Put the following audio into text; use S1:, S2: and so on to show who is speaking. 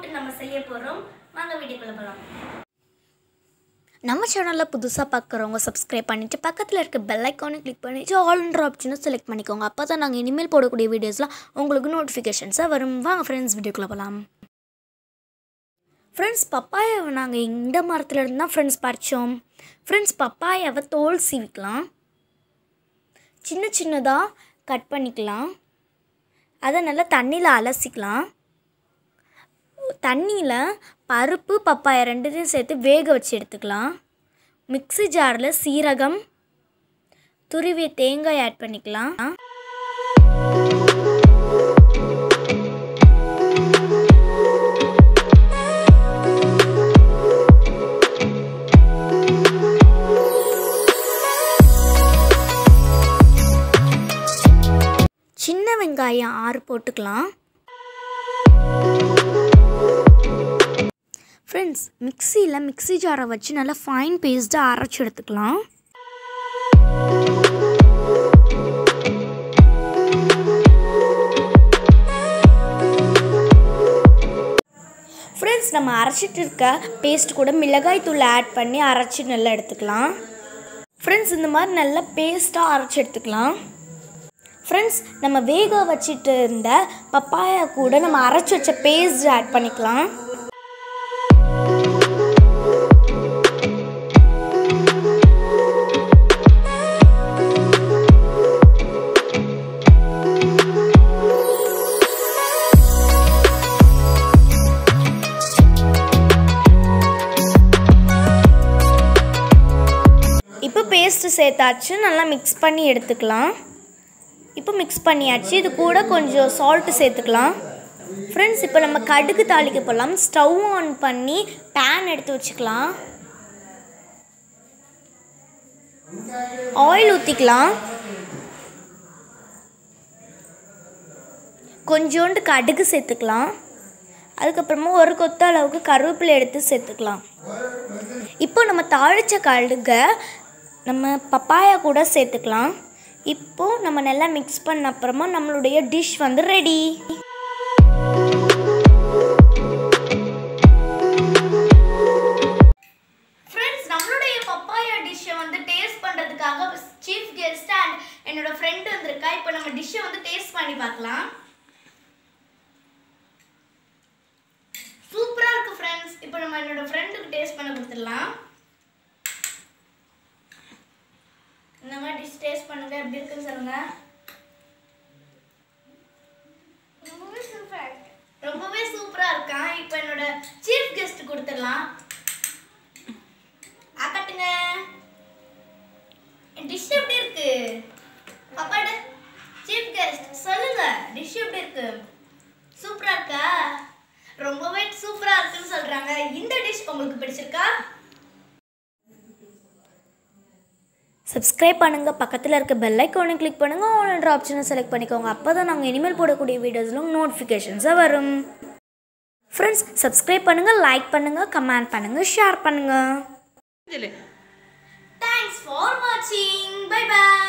S1: போட்டு நம்ம செய்ய போகிறோம் வாங்க வீடியோக்குள்ள போகலாம்
S2: நம்ம சேனலில் புதுசாக பார்க்குறவங்க சப்ஸ்கிரைப் பண்ணிவிட்டு பக்கத்தில் இருக்க பெல் ஐக்கானை கிளிக் பண்ணிவிட்டு ஆல்ன்ற ஆப்ஷனை செலக்ட் பண்ணிக்கோங்க அப்போ தான் நாங்கள் இனிமேல் போடக்கூடிய வீடியோஸ்லாம் உங்களுக்கு நோட்டிஃபிகேஷன்ஸாக வரும் வாங்க ஃப்ரெண்ட்ஸ் வீடியோக்குள்ளே போகலாம் ஃப்ரெண்ட்ஸ் பப்பாயாவை நாங்கள் இந்த மரத்துல இருந்து தான் ஃப்ரெண்ட்ஸ் பறித்தோம் ஃப்ரெண்ட்ஸ் பப்பாயாவை தோல் சீவிக்கலாம் சின்ன சின்னதாக கட் பண்ணிக்கலாம் அதை நல்லா தண்ணியில் அலசிக்கலாம் தண்ணியில் பருப்பு பப்பாயா ரெண்டுத்தையும் சேர்த்து வேக வச்சு எடுத்துக்கலாம் மிக்ஸி ஜாரில் சீரகம் துருவிய தேங்காய் ஆட் பண்ணிக்கலாம் சின்ன வெங்காயம் ஆறு போட்டுக்கலாம் ஃப்ரெண்ட்ஸ் மிக்சியில் மிக்ஸி ஜாரை வச்சு நல்லா ஃபைன் பேஸ்ட்டாக அரைச்சி எடுத்துக்கலாம் ஃப்ரெண்ட்ஸ் நம்ம அரைச்சிட்டு இருக்க பேஸ்ட் கூட மிளகாய் தூள் ஆட் பண்ணி அரைச்சி நல்லா எடுத்துக்கலாம் ஃப்ரெண்ட்ஸ் இந்த மாதிரி நல்லா பேஸ்ட்டாக அரைச்சி எடுத்துக்கலாம் ஃப்ரெண்ட்ஸ் நம்ம வேக வச்சுட்டு இருந்த பப்பாயா கூட நம்ம அரைச்சி வச்ச பேஸ்ட் ஆட் பண்ணிக்கலாம் இப்போ பேஸ்ட்டு சேர்த்தாச்சு நல்லா மிக்ஸ் பண்ணி எடுத்துக்கலாம் இப்போ மிக்ஸ் பண்ணியாச்சு இது கூட கொஞ்சம் சால்ட்டு சேர்த்துக்கலாம் ஃப்ரெண்ட்ஸ் இப்போ நம்ம கடுகு தாளிக்க போகலாம் ஸ்டவ் ஆன் பண்ணி பேன் எடுத்து வச்சுக்கலாம் ஆயில் ஊற்றிக்கலாம் கொஞ்சோண்டு கடுகு சேர்த்துக்கலாம் அதுக்கப்புறமா ஒரு கொத்த அளவுக்கு கருவேப்பிலை எடுத்து சேர்த்துக்கலாம் இப்போ நம்ம தாளித்த கடுகை நம்ம பப்பாயா கூட சேர்த்துக்கலாம் இப்போ நம்ம நல்லா மிக்ஸ் பண்ண அப்புறமா நம்மளுடைய டிஷ் வந்து ரெடி
S1: ஃப்ரெண்ட்ஸ் நம்மளுடைய பப்பாயா டிஷ்ஷை வந்து டேஸ்ட் பண்ணுறதுக்காக சீஃப் கெஸ்ட் அண்ட் என்னோட ஃப்ரெண்ட் வந்திருக்கா இப்போ நம்ம டிஷ்ஷை வந்து டேஸ்ட் பண்ணி பார்க்கலாம் சூப்பராக இருக்கு ஃப்ரெண்ட்ஸ் இப்போ நம்ம என்னோட ஃப்ரெண்டுக்கு டேஸ்ட் பண்ண கொடுத்துடலாம் இந்த மாதிரி டிஷ் டேஸ்ட் பண்ணுங்க எப்படி இருக்குன்னு சொல்லுங்க ரொம்பவே சூப்பரா இருக்கு ரொம்பவே சூப்பரா இருக்கான் இப்போ என்னோட சீஃப் கெஸ்ட் கொடுத்துடலாம் ஆக்கட்டுங்க டிஷ் எப்படி இருக்கு பாப்பாடு சீஃப் கெஸ்ட் சொல்லுங்க டிஷ் எப்படி இருக்கு சூப்பரா இருக்கா ரொம்பவே சூப்பரா இருக்குன்னு சொல்றாங்க இந்த டிஷ் உங்களுக்கு பிடிச்சிருக்கா
S2: சப்ஸ்கிரைப் பண்ணுங்கள் பக்கத்தில் இருக்க பெல் ஐக்கானை கிளிக் பண்ணுங்கள் ஆல்ன்ற ஆப்ஷனை செலக்ட் பண்ணிக்கோங்க அப்போ தான் நாங்கள் இனிமேல் போடக்கூடிய வீடியோஸ்லாம் நோட்டிஃபிகேஷன்ஸாக வரும் ஃப்ரெண்ட்ஸ் சப்ஸ்கிரைப் பண்ணுங்கள் லைக் பண்ணுங்கள் கமெண்ட் பண்ணுங்கள் ஷேர் பண்ணுங்கள்
S1: தேங்க்ஸ் ஃபார் வாட்சிங் பை பை